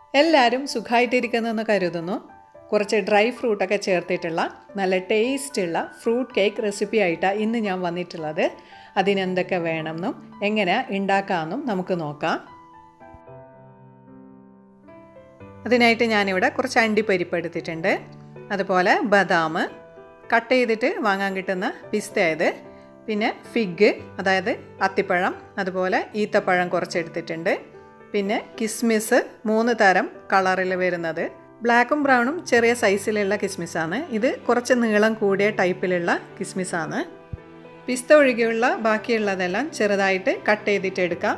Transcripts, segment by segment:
എല്ലാവരും സുഖമായിട്ടിരിക്കുന്നെന്ന് കരുതുന്നു കുറച്ച് ഡ്രൈ ഫ്രൂട്ടൊക്കെ ചേർത്തിട്ടുള്ള നല്ല ടേസ്റ്റുള്ള ഫ്രൂട്ട് കേക്ക് റെസിപ്പി ആയിട്ടാണ് ഇന്ന് ഞാൻ വന്നിട്ടുള്ളത് അതിനെന്തൊക്കെ വേണമെന്നും എങ്ങനെ ഉണ്ടാക്കാമെന്നും നമുക്ക് നോക്കാം അതിനായിട്ട് ഞാനിവിടെ കുറച്ച് അണ്ടിപ്പരിപ്പ് എടുത്തിട്ടുണ്ട് അതുപോലെ ബദാം കട്ട് ചെയ്തിട്ട് വാങ്ങാൻ കിട്ടുന്ന പിസ്തയത് പിന്നെ ഫിഗ് അതായത് അത്തിപ്പഴം അതുപോലെ ഈത്തപ്പഴം കുറച്ച് എടുത്തിട്ടുണ്ട് പിന്നെ കിസ്മിസ് മൂന്ന് തരം കളറിൽ വരുന്നത് ബ്ലാക്കും ബ്രൗണും ചെറിയ സൈസിലുള്ള കിസ്മിസാണ് ഇത് കുറച്ച് നീളം കൂടിയ ടൈപ്പിലുള്ള കിസ്മിസാണ് പിസ്ത ഒഴികെയുള്ള ബാക്കിയുള്ളതെല്ലാം ചെറുതായിട്ട് കട്ട് ചെയ്തിട്ട് എടുക്കാം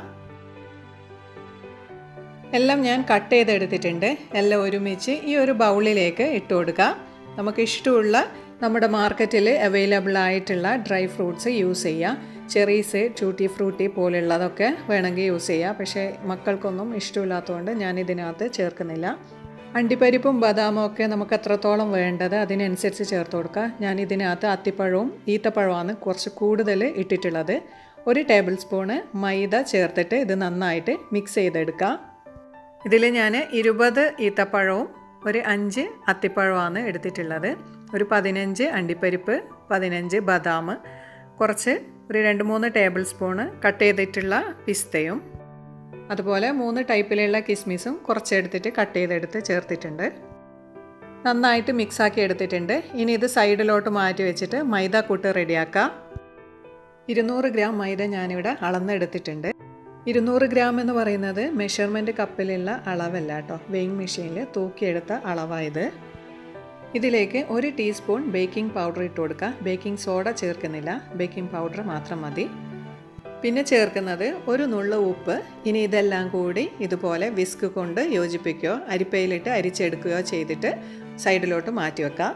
എല്ലാം ഞാൻ കട്ട് ചെയ്തെടുത്തിട്ടുണ്ട് എല്ലാം ഒരുമിച്ച് ഈ ഒരു ബൗളിലേക്ക് ഇട്ട് കൊടുക്കുക നമുക്ക് ഇഷ്ടമുള്ള നമ്മുടെ മാർക്കറ്റിൽ അവൈലബിൾ ആയിട്ടുള്ള ഡ്രൈ ഫ്രൂട്ട്സ് യൂസ് ചെയ്യാം ചെറീസ് ട്യൂട്ടി ഫ്രൂട്ടി പോലുള്ളതൊക്കെ വേണമെങ്കിൽ യൂസ് ചെയ്യാം പക്ഷേ മക്കൾക്കൊന്നും ഇഷ്ടമില്ലാത്തതുകൊണ്ട് ഞാൻ ഇതിനകത്ത് ചേർക്കുന്നില്ല അണ്ടിപ്പരിപ്പും ബദാമും ഒക്കെ നമുക്ക് എത്രത്തോളം വേണ്ടത് അതിനനുസരിച്ച് ചേർത്ത് കൊടുക്കുക ഞാൻ ഇതിനകത്ത് അത്തിപ്പഴവും ഈത്തപ്പഴവുമാണ് കുറച്ച് കൂടുതൽ ഇട്ടിട്ടുള്ളത് ഒരു ടേബിൾ സ്പൂണ് മൈദ ചേർത്തിട്ട് ഇത് നന്നായിട്ട് മിക്സ് ചെയ്തെടുക്കുക ഇതിൽ ഞാൻ ഇരുപത് ഈത്തപ്പഴവും ഒരു അഞ്ച് അത്തിപ്പഴമാണ് എടുത്തിട്ടുള്ളത് ഒരു പതിനഞ്ച് അണ്ടിപ്പരിപ്പ് പതിനഞ്ച് ബദാം കുറച്ച് ഒരു രണ്ട് മൂന്ന് ടേബിൾ സ്പൂണ് കട്ട് ചെയ്തിട്ടുള്ള പിസ്തയും അതുപോലെ മൂന്ന് ടൈപ്പിലുള്ള കിസ്മിസും കുറച്ചെടുത്തിട്ട് കട്ട് ചെയ്തെടുത്ത് ചേർത്തിട്ടുണ്ട് നന്നായിട്ട് മിക്സാക്കി എടുത്തിട്ടുണ്ട് ഇനി ഇത് സൈഡിലോട്ട് മാറ്റി വെച്ചിട്ട് മൈദ കൂട്ട് റെഡിയാക്കാം ഇരുന്നൂറ് ഗ്രാം മൈദ ഞാനിവിടെ അളന്നെടുത്തിട്ടുണ്ട് ഇരുന്നൂറ് ഗ്രാം എന്ന് പറയുന്നത് മെഷർമെൻറ്റ് കപ്പിലുള്ള അളവല്ല കേട്ടോ വെയിങ് മെഷീനിൽ തൂക്കിയെടുത്ത അളവായത് ഇതിലേക്ക് ഒരു ടീസ്പൂൺ ബേക്കിംഗ് പൗഡർ ഇട്ട് കൊടുക്കുക ബേക്കിംഗ് സോഡ ചേർക്കുന്നില്ല ബേക്കിംഗ് പൗഡർ മാത്രം മതി പിന്നെ ചേർക്കുന്നത് ഒരു നുള്ള ഉപ്പ് ഇനി ഇതെല്ലാം കൂടി ഇതുപോലെ വിസ്ക് കൊണ്ട് യോജിപ്പിക്കുകയോ അരിപ്പയിലിട്ട് അരിച്ചെടുക്കുകയോ ചെയ്തിട്ട് സൈഡിലോട്ട് മാറ്റി വെക്കാം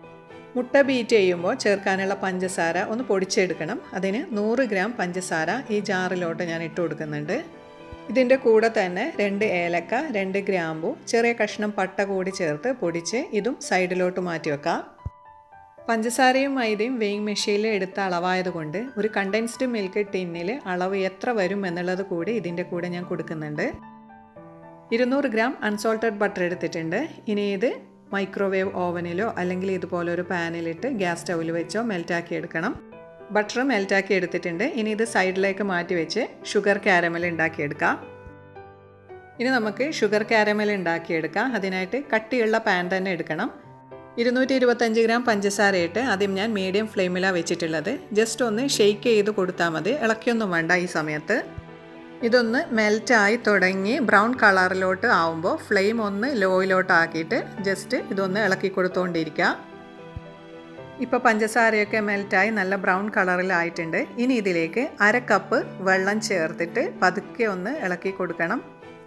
മുട്ട ബീറ്റ് ചെയ്യുമ്പോൾ ചേർക്കാനുള്ള പഞ്ചസാര ഒന്ന് പൊടിച്ചെടുക്കണം അതിന് നൂറ് ഗ്രാം പഞ്ചസാര ഈ ജാറിലോട്ട് ഞാൻ ഇട്ട് കൊടുക്കുന്നുണ്ട് ഇതിൻ്റെ കൂടെ തന്നെ രണ്ട് ഏലക്ക രണ്ട് ഗ്രാമ്പു ചെറിയ കഷ്ണം പട്ട കൂടി ചേർത്ത് പൊടിച്ച് ഇതും സൈഡിലോട്ട് മാറ്റി വെക്കാം പഞ്ചസാരയും മൈദയും വെയിങ് മെഷീനിൽ എടുത്ത അളവായതുകൊണ്ട് ഒരു കണ്ടൻസ്ഡ് മിൽക്ക് ടിന്നിൽ അളവ് എത്ര വരും എന്നുള്ളത് കൂടി ഇതിൻ്റെ കൂടെ ഞാൻ കൊടുക്കുന്നുണ്ട് ഇരുന്നൂറ് ഗ്രാം അൺസോൾട്ടഡ് ബട്ടർ എടുത്തിട്ടുണ്ട് ഇനി ഇത് മൈക്രോവേവ് ഓവനിലോ അല്ലെങ്കിൽ ഇതുപോലെ ഒരു പാനിലിട്ട് ഗ്യാസ് സ്റ്റൗവിൽ വെച്ചോ മെൽറ്റാക്കി എടുക്കണം ബട്ടർ മെൽറ്റാക്കി എടുത്തിട്ടുണ്ട് ഇനി ഇത് സൈഡിലേക്ക് മാറ്റി വെച്ച് ഷുഗർ കാരമൽ ഉണ്ടാക്കിയെടുക്കാം ഇനി നമുക്ക് ഷുഗർ കാരമൽ ഉണ്ടാക്കിയെടുക്കാം അതിനായിട്ട് കട്ടിയുള്ള പാൻ തന്നെ എടുക്കണം ഇരുന്നൂറ്റി ഇരുപത്തഞ്ച് ഗ്രാം പഞ്ചസാര ഇട്ട് ആദ്യം ഞാൻ മീഡിയം ഫ്ലെയിമിലാണ് വെച്ചിട്ടുള്ളത് ജസ്റ്റ് ഒന്ന് ഷെയ്ക്ക് ചെയ്ത് കൊടുത്താൽ മതി ഇളക്കിയൊന്നും വേണ്ട ഈ സമയത്ത് ഇതൊന്ന് മെൽറ്റായി തുടങ്ങി ബ്രൗൺ കളറിലോട്ട് ആവുമ്പോൾ ഫ്ലെയിം ഒന്ന് ലോയിലോട്ട് ആക്കിയിട്ട് ജസ്റ്റ് ഇതൊന്ന് ഇളക്കി കൊടുത്തുകൊണ്ടിരിക്കുക ഇപ്പോൾ പഞ്ചസാരയൊക്കെ മെൽറ്റായി നല്ല ബ്രൗൺ കളറിലായിട്ടുണ്ട് ഇനി ഇതിലേക്ക് അര കപ്പ് വെള്ളം ചേർത്തിട്ട് പതുക്കെ ഒന്ന് ഇളക്കി കൊടുക്കണം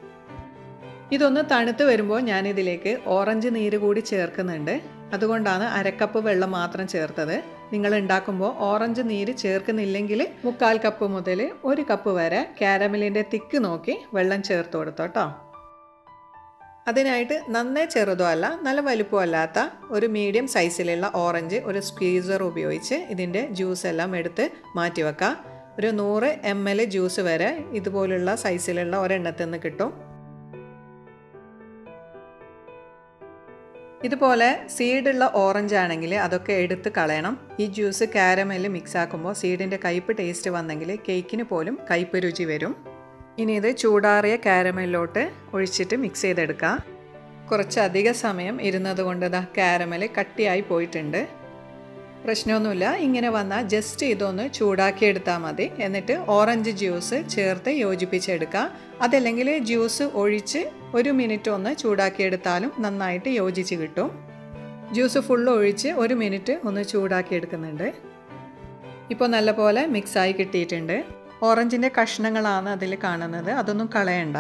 ഇതൊന്ന് തണുത്ത് വരുമ്പോൾ ഞാനിതിലേക്ക് ഓറഞ്ച് നീര് കൂടി ചേർക്കുന്നുണ്ട് അതുകൊണ്ടാണ് അരക്കപ്പ് വെള്ളം മാത്രം ചേർത്തത് നിങ്ങൾ ഉണ്ടാക്കുമ്പോൾ ഓറഞ്ച് നീര് ചേർക്കുന്നില്ലെങ്കിൽ മുക്കാൽ കപ്പ് മുതൽ ഒരു കപ്പ് വരെ കാരമലിൻ്റെ തിക്ക് നോക്കി വെള്ളം ചേർത്ത് കൊടുത്തോട്ടോ അതിനായിട്ട് നന്നേ ചെറുതോ അല്ല നല്ല വലുപ്പമല്ലാത്ത ഒരു മീഡിയം സൈസിലുള്ള ഓറഞ്ച് ഒരു സ്ക്വീസർ ഉപയോഗിച്ച് ഇതിൻ്റെ ജ്യൂസ് എല്ലാം എടുത്ത് മാറ്റി വെക്കാം ഒരു നൂറ് എം എൽ ജ്യൂസ് വരെ ഇതുപോലുള്ള സൈസിലുള്ള ഒരെണ്ണത്തിൽ നിന്ന് കിട്ടും ഇതുപോലെ സീഡുള്ള ഓറഞ്ച് ആണെങ്കിൽ അതൊക്കെ എടുത്ത് കളയണം ഈ ജ്യൂസ് കാരമൽ മിക്സ് ആക്കുമ്പോൾ സീഡിൻ്റെ കയ്പ്പ് ടേസ്റ്റ് വന്നെങ്കിൽ കേക്കിന് പോലും കയ്പ്പ് രുചി വരും ഇനി ഇത് ചൂടാറിയ കാരമലിലോട്ട് ഒഴിച്ചിട്ട് മിക്സ് ചെയ്തെടുക്കുക കുറച്ചധിക സമയം ഇരുന്നത് കൊണ്ട് ഇതാ കാരമൽ കട്ടിയായി പോയിട്ടുണ്ട് പ്രശ്നമൊന്നുമില്ല ഇങ്ങനെ വന്നാൽ ജസ്റ്റ് ഇതൊന്ന് ചൂടാക്കി എടുത്താൽ മതി എന്നിട്ട് ഓറഞ്ച് ജ്യൂസ് ചേർത്ത് യോജിപ്പിച്ചെടുക്കുക അതല്ലെങ്കിൽ ജ്യൂസ് ഒഴിച്ച് ഒരു മിനിറ്റ് ഒന്ന് ചൂടാക്കിയെടുത്താലും നന്നായിട്ട് യോജിച്ച് കിട്ടും ജ്യൂസ് ഫുള്ള് ഒഴിച്ച് ഒരു മിനിറ്റ് ഒന്ന് ചൂടാക്കി എടുക്കുന്നുണ്ട് ഇപ്പോൾ നല്ലപോലെ മിക്സായി കിട്ടിയിട്ടുണ്ട് ഓറഞ്ചിൻ്റെ കഷ്ണങ്ങളാണ് അതിൽ കാണുന്നത് അതൊന്നും കളയണ്ട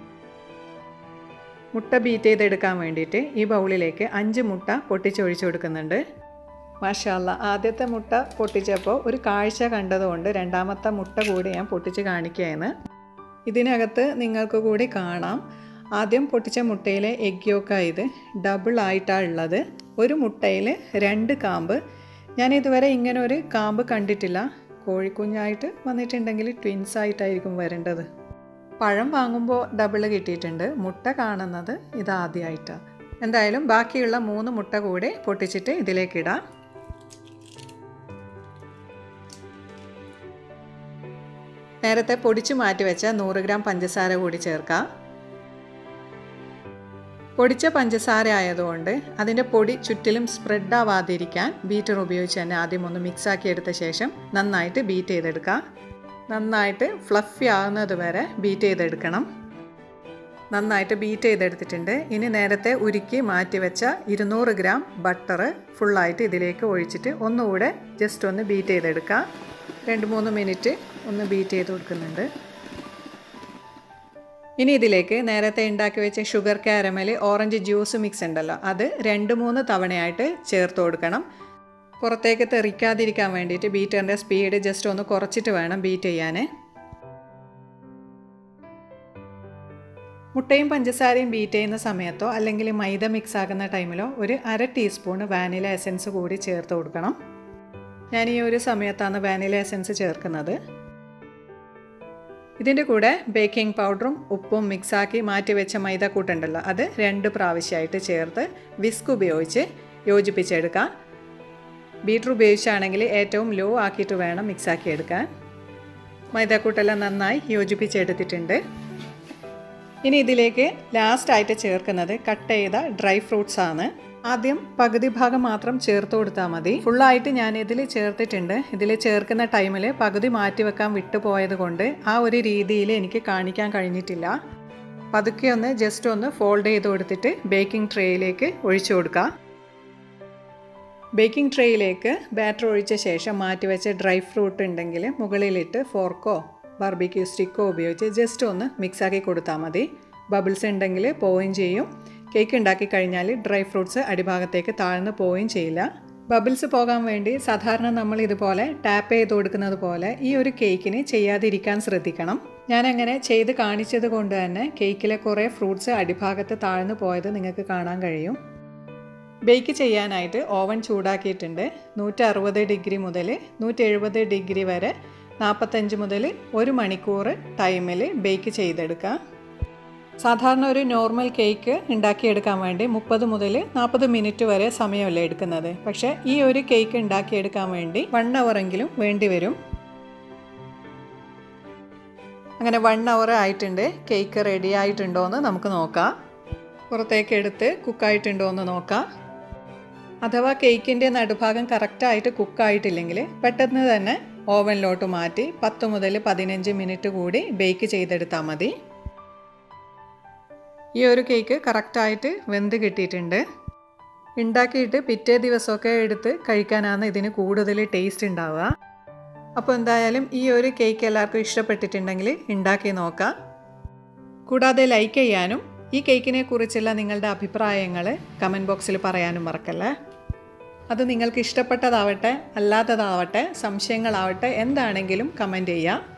മുട്ട ബീറ്റ് ചെയ്തെടുക്കാൻ വേണ്ടിയിട്ട് ഈ ബൗളിലേക്ക് അഞ്ച് മുട്ട പൊട്ടിച്ചൊഴിച്ചു കൊടുക്കുന്നുണ്ട് മാഷാല്ല ആദ്യത്തെ മുട്ട പൊട്ടിച്ചപ്പോൾ ഒരു കാഴ്ച കണ്ടതുകൊണ്ട് രണ്ടാമത്തെ മുട്ട കൂടി ഞാൻ പൊട്ടിച്ച് കാണിക്കുകയാണ് ഇതിനകത്ത് നിങ്ങൾക്ക് കൂടി കാണാം ആദ്യം പൊട്ടിച്ച മുട്ടയിലെ എഗ് യോക്ക ഇത് ഡബിൾ ആയിട്ടാണ് ഉള്ളത് ഒരു മുട്ടയിൽ രണ്ട് കാമ്പ് ഞാൻ ഇതുവരെ ഇങ്ങനെ ഒരു കാമ്പ് കണ്ടിട്ടില്ല കോഴിക്കുഞ്ഞായിട്ട് വന്നിട്ടുണ്ടെങ്കിൽ ട്വിൻസ് ആയിട്ടായിരിക്കും വരേണ്ടത് പഴം വാങ്ങുമ്പോൾ ഡബിൾ കിട്ടിയിട്ടുണ്ട് മുട്ട കാണുന്നത് ഇതാദ്യമായിട്ടാണ് എന്തായാലും ബാക്കിയുള്ള മൂന്ന് മുട്ട കൂടെ പൊട്ടിച്ചിട്ട് ഇതിലേക്കിടാം നേരത്തെ പൊടിച്ചു മാറ്റി വെച്ച നൂറ് ഗ്രാം പഞ്ചസാര കൂടി ചേർക്കാം പൊടിച്ച പഞ്ചസാര ആയതുകൊണ്ട് അതിൻ്റെ പൊടി ചുറ്റിലും സ്പ്രെഡ് ആവാതിരിക്കാൻ ബീറ്റർ ഉപയോഗിച്ച് തന്നെ ആദ്യം ഒന്ന് മിക്സാക്കി എടുത്ത ശേഷം നന്നായിട്ട് ബീറ്റ് ചെയ്തെടുക്കുക നന്നായിട്ട് ഫ്ലഫി ആകുന്നത് വരെ ബീറ്റ് ചെയ്തെടുക്കണം നന്നായിട്ട് ബീറ്റ് ചെയ്തെടുത്തിട്ടുണ്ട് ഇനി നേരത്തെ ഉരുക്കി മാറ്റി വെച്ച ഇരുന്നൂറ് ഗ്രാം ബട്ടർ ഫുള്ളായിട്ട് ഇതിലേക്ക് ഒഴിച്ചിട്ട് ഒന്നുകൂടെ ജസ്റ്റ് ഒന്ന് ബീറ്റ് ചെയ്തെടുക്കുക രണ്ട് മൂന്ന് മിനിറ്റ് ഒന്ന് ബീറ്റ് ചെയ്ത് കൊടുക്കുന്നുണ്ട് ഇനി ഇതിലേക്ക് നേരത്തെ ഉണ്ടാക്കി വെച്ച sugar caramel orange juice mix ഉണ്ടല്ലോ അത് രണ്ട് മൂന്ന് തവണയായിട്ട് ചേർത്ത് കൊടുക്കണം പുറത്തേക്ക് തെറിക്കാതിരിക്കാൻ വേണ്ടിയിട്ട് ബീറ്ററിൻ്റെ സ്പീഡ് ജസ്റ്റ് ഒന്ന് കുറച്ചിട്ട് വേണം ബീറ്റ് ചെയ്യാൻ മുട്ടയും പഞ്ചസാരയും ബീറ്റ് ചെയ്യുന്ന സമയത്തോ അല്ലെങ്കിൽ മൈദ മിക്സ് ആക്കുന്ന ടൈമിലോ ഒരു അര ടീസ്പൂൺ വാനില എസൻസ് കൂടി ചേർത്ത് കൊടുക്കണം ഞാൻ ഈ ഒരു സമയത്താണ് വാനില എസൻസ് ചേർക്കുന്നത് ഇതിൻ്റെ കൂടെ ബേക്കിംഗ് പൗഡറും ഉപ്പും മിക്സാക്കി മാറ്റി വെച്ച മൈദക്കൂട്ടുണ്ടല്ലോ അത് രണ്ട് പ്രാവശ്യമായിട്ട് ചേർത്ത് വിസ്ക് ഉപയോഗിച്ച് യോജിപ്പിച്ചെടുക്കാം ബീറ്റർ ഉപയോഗിച്ചാണെങ്കിൽ ഏറ്റവും ലോ ആക്കിയിട്ട് വേണം മിക്സാക്കി എടുക്കാൻ മൈദക്കൂട്ടെല്ലാം നന്നായി യോജിപ്പിച്ചെടുത്തിട്ടുണ്ട് ഇനി ഇതിലേക്ക് ലാസ്റ്റായിട്ട് ചേർക്കുന്നത് കട്ട് ചെയ്ത ഡ്രൈ ഫ്രൂട്ട്സ് ആണ് ആദ്യം പകുതി ഭാഗം മാത്രം ചേർത്ത് കൊടുത്താൽ മതി ഫുള്ളായിട്ട് ഞാൻ ഇതിൽ ചേർത്തിട്ടുണ്ട് ഇതിൽ ചേർക്കുന്ന ടൈമിൽ പകുതി മാറ്റി വെക്കാൻ വിട്ടുപോയത് കൊണ്ട് ആ ഒരു രീതിയിൽ എനിക്ക് കാണിക്കാൻ കഴിഞ്ഞിട്ടില്ല പതുക്കെ ഒന്ന് ജസ്റ്റ് ഒന്ന് ഫോൾഡ് ചെയ്ത് കൊടുത്തിട്ട് ബേക്കിംഗ് ട്രേയിലേക്ക് ഒഴിച്ചു കൊടുക്കുക ബേക്കിംഗ് ട്രേയിലേക്ക് ബാറ്റർ ഒഴിച്ച ശേഷം മാറ്റി വെച്ച ഡ്രൈ ഫ്രൂട്ട് ഉണ്ടെങ്കിൽ മുകളിലിട്ട് ഫോർക്കോ ബാർബിക്യൂ സ്റ്റിക്കോ ഉപയോഗിച്ച് ജസ്റ്റ് ഒന്ന് മിക്സാക്കി കൊടുത്താൽ മതി ബബിൾസ് ഉണ്ടെങ്കിൽ പോവുകയും ചെയ്യും കേക്ക് ഉണ്ടാക്കി കഴിഞ്ഞാൽ ഡ്രൈ ഫ്രൂട്ട്സ് അടിഭാഗത്തേക്ക് താഴ്ന്നു പോവുകയും ചെയ്യില്ല ബബിൾസ് പോകാൻ വേണ്ടി സാധാരണ നമ്മൾ ഇതുപോലെ ടാപ്പ് ചെയ്ത് കൊടുക്കുന്നത് പോലെ ഈ ഒരു കേക്കിന് ചെയ്യാതിരിക്കാൻ ശ്രദ്ധിക്കണം ഞാൻ അങ്ങനെ ചെയ്ത് കാണിച്ചത് കൊണ്ട് തന്നെ കേക്കിലെ കുറേ ഫ്രൂട്ട്സ് അടിഭാഗത്ത് താഴ്ന്നു പോയത് നിങ്ങൾക്ക് കാണാൻ കഴിയും ബേക്ക് ചെയ്യാനായിട്ട് ഓവൻ ചൂടാക്കിയിട്ടുണ്ട് നൂറ്റി അറുപത് ഡിഗ്രി മുതൽ നൂറ്റി എഴുപത് ഡിഗ്രി വരെ നാൽപ്പത്തഞ്ച് മുതൽ ഒരു മണിക്കൂർ ടൈമിൽ ബേക്ക് ചെയ്തെടുക്കാം സാധാരണ ഒരു നോർമൽ കേക്ക് ഉണ്ടാക്കിയെടുക്കാൻ വേണ്ടി മുപ്പത് മുതൽ നാൽപ്പത് മിനിറ്റ് വരെ സമയമല്ലേ എടുക്കുന്നത് പക്ഷേ ഈ ഒരു കേക്ക് ഉണ്ടാക്കിയെടുക്കാൻ വേണ്ടി വൺ അവറെങ്കിലും വേണ്ടി വരും അങ്ങനെ വൺ അവർ ആയിട്ടുണ്ട് കേക്ക് റെഡി ആയിട്ടുണ്ടോ എന്ന് നമുക്ക് നോക്കാം പുറത്തേക്ക് എടുത്ത് കുക്കായിട്ടുണ്ടോ എന്ന് നോക്കാം അഥവാ കേക്കിൻ്റെ നടുഭാഗം കറക്റ്റായിട്ട് കുക്കായിട്ടില്ലെങ്കിൽ പെട്ടെന്ന് തന്നെ ഓവനിലോട്ട് മാറ്റി പത്ത് മുതൽ പതിനഞ്ച് മിനിറ്റ് കൂടി ബേക്ക് ചെയ്തെടുത്താൽ മതി ഈ ഒരു കേക്ക് കറക്റ്റായിട്ട് വെന്ത് കിട്ടിയിട്ടുണ്ട് ഉണ്ടാക്കിയിട്ട് പിറ്റേ ദിവസമൊക്കെ എടുത്ത് കഴിക്കാനാണ് ഇതിന് കൂടുതൽ ടേസ്റ്റ് ഉണ്ടാവുക അപ്പോൾ എന്തായാലും ഈ ഒരു കേക്ക് എല്ലാവർക്കും ഇഷ്ടപ്പെട്ടിട്ടുണ്ടെങ്കിൽ ഉണ്ടാക്കി നോക്കാം കൂടാതെ ലൈക്ക് ചെയ്യാനും ഈ കേക്കിനെ കുറിച്ചുള്ള നിങ്ങളുടെ അഭിപ്രായങ്ങൾ കമൻറ്റ് ബോക്സിൽ പറയാനും മറക്കല്ലേ അത് നിങ്ങൾക്ക് ഇഷ്ടപ്പെട്ടതാവട്ടെ അല്ലാത്തതാവട്ടെ സംശയങ്ങളാവട്ടെ എന്താണെങ്കിലും കമൻറ്റ് ചെയ്യുക